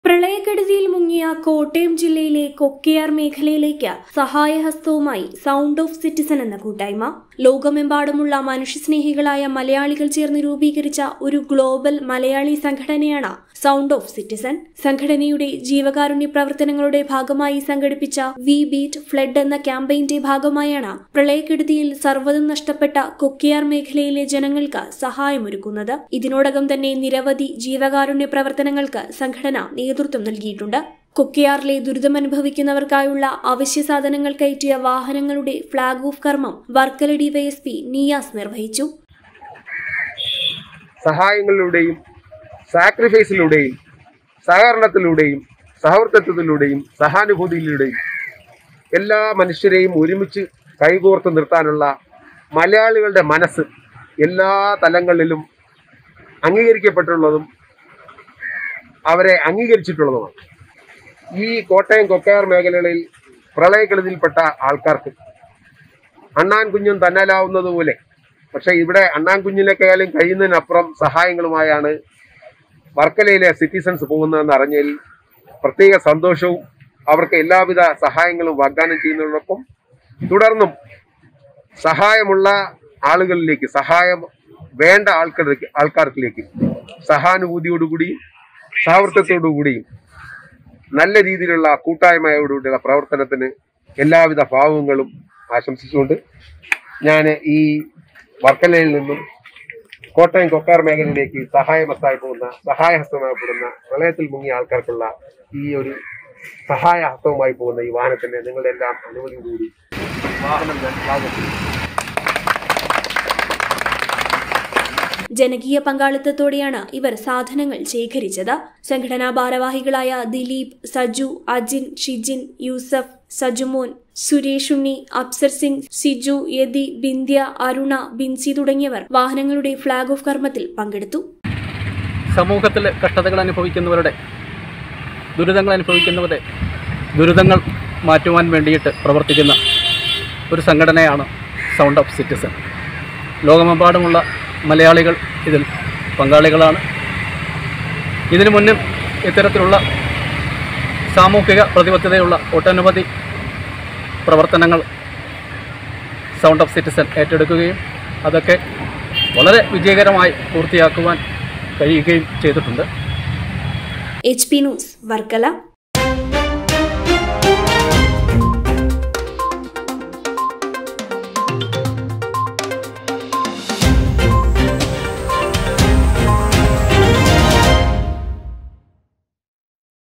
പ്രളയക്കെടുതിയിൽ മുങ്ങിയ കോട്ടയം ജില്ലയിലെ കൊക്കയാർ മേഖലയിലേക്ക് സഹായഹസ്തവുമായി സൗണ്ട് ഓഫ് സിറ്റിസൺ എന്ന കൂട്ടായ്മ ലോകമെമ്പാടുമുള്ള മനുഷ്യസ്നേഹികളായ മലയാളികൾ ചേർന്ന് രൂപീകരിച്ച ഒരു ഗ്ലോബൽ മലയാളി സംഘടനയാണ് സൗണ്ട് ഓഫ് സിറ്റിസൺ സംഘടനയുടെ ജീവകാരുണ്യ പ്രവർത്തനങ്ങളുടെ ഭാഗമായി സംഘടിപ്പിച്ച വി ബീറ്റ് ഫ്ലഡ് എന്ന ക്യാമ്പയിന്റെ ഭാഗമായാണ് പ്രളയക്കെടുതിയിൽ സർവ്വതും നഷ്ടപ്പെട്ട കൊക്കയാർ മേഖലയിലെ ജനങ്ങൾക്ക് സഹായമൊരുക്കുന്നത് ഇതിനോടകം തന്നെ നിരവധി ജീവകാരുണ്യ പ്രവർത്തനങ്ങൾക്ക് സംഘടന നേതൃത്വം നൽകിയിട്ടുണ്ട് കൊക്കയാറിലെ ദുരിതമനുഭവിക്കുന്നവർക്കായുള്ള അവശ്യ സാധനങ്ങൾ കയറ്റിയ വാഹനങ്ങളുടെ ഫ്ളാഗ് ഓഫ് കർമ്മം വർക്കല ഡിവൈഎസ്പി നിയാസ് നിർവഹിച്ചു സഹായങ്ങളിലൂടെയും സാക്രിഫൈസിലൂടെയും സഹകരണത്തിലൂടെയും സഹവർത്തിത്വത്തിലൂടെയും സഹാനുഭൂതിയിലൂടെയും എല്ലാ മനുഷ്യരെയും ഒരുമിച്ച് കൈകോർത്ത് നിർത്താനുള്ള മലയാളികളുടെ മനസ്സ് എല്ലാ തലങ്ങളിലും അംഗീകരിക്കപ്പെട്ടുള്ളതും അവരെ അംഗീകരിച്ചിട്ടുള്ളതുമാണ് ഈ കോട്ടയം കൊക്കയാർ മേഖലകളിൽ പ്രളയക്കെടുതിയിൽപ്പെട്ട ആൾക്കാർക്ക് അണ്ണാൻ കുഞ്ഞും തന്നാലാവുന്നതുപോലെ പക്ഷെ ഇവിടെ അണ്ണാൻ കുഞ്ഞിനേക്കാളും കഴിയുന്നതിനപ്പുറം സഹായങ്ങളുമായാണ് വർക്കലയിലെ സിറ്റിസൺസ് പോകുന്നതെന്ന് അറിഞ്ഞതിൽ പ്രത്യേക സന്തോഷവും അവർക്ക് എല്ലാവിധ സഹായങ്ങളും വാഗ്ദാനം ചെയ്യുന്നതോടൊപ്പം തുടർന്നും സഹായമുള്ള ആളുകളിലേക്ക് സഹായം വേണ്ട ആൾക്കാർക്ക് ആൾക്കാർക്കിലേക്ക് സഹാനുഭൂതിയോടുകൂടിയും സഹവർത്തത്തോടുകൂടിയും നല്ല രീതിയിലുള്ള കൂട്ടായ്മയോടുകൂടിയുള്ള പ്രവർത്തനത്തിന് എല്ലാവിധ ഭാവങ്ങളും ആശംസിച്ചുകൊണ്ട് ഞാൻ ഈ വർക്കലയിൽ നിന്നും കോട്ടയം കൊക്കാർ മേഖലയിലേക്ക് സഹായമസ്തായി പോകുന്ന സഹായഹസ്തമായി പോകുന്ന പ്രളയത്തിൽ മുങ്ങിയ ആൾക്കാർക്കുള്ള ഈ ഒരു സഹായഹസ്തവുമായി പോകുന്ന ഈ വാഹനത്തിന് നിങ്ങളുടെ എല്ലാം അനുമതിയോടുകൂടി വാഹനം ഞാൻ സ്വാഗതം ചെയ്യുന്നു ജനകീയ പങ്കാളിത്തത്തോടെയാണ് ഇവർ സാധനങ്ങൾ ശേഖരിച്ചത് സംഘടനാ ഭാരവാഹികളായ ദിലീപ് സജു അജിൻ ഷിജിൻ യൂസഫ് സജുമോൻ സുരേഷ് ഉണ്ണി അപ്സർ സിംഗ് സിജു യതി ബിന്ധ്യ അരുണ ബിൻസി തുടങ്ങിയവർ വാഹനങ്ങളുടെ ഫ്ളാഗ് ഓഫ് കർമ്മത്തിൽ പങ്കെടുത്തു സമൂഹത്തിൽ കഷ്ടതകൾ അനുഭവിക്കുന്നവരുടെ ദുരിതങ്ങൾ അനുഭവിക്കുന്നവരുടെ ദുരിതങ്ങൾ മാറ്റുവാൻ വേണ്ടിയിട്ട് പ്രവർത്തിക്കുന്ന ഒരു സംഘടനയാണ് സൗണ്ട് ഓഫ് സിറ്റിസൺ ലോകമെമ്പാടുമുള്ള മലയാളികൾ ഇതിൽ പങ്കാളികളാണ് ഇതിനു മുന്നും ഇത്തരത്തിലുള്ള സാമൂഹിക പ്രതിബദ്ധതയുള്ള ഒട്ടനവധി പ്രവർത്തനങ്ങൾ സൗണ്ട് ഓഫ് സിറ്റിസൺ ഏറ്റെടുക്കുകയും അതൊക്കെ വളരെ വിജയകരമായി പൂർത്തിയാക്കുവാൻ കഴിയുകയും ചെയ്തിട്ടുണ്ട് എച്ച് പി ന്യൂസ് വർക്കല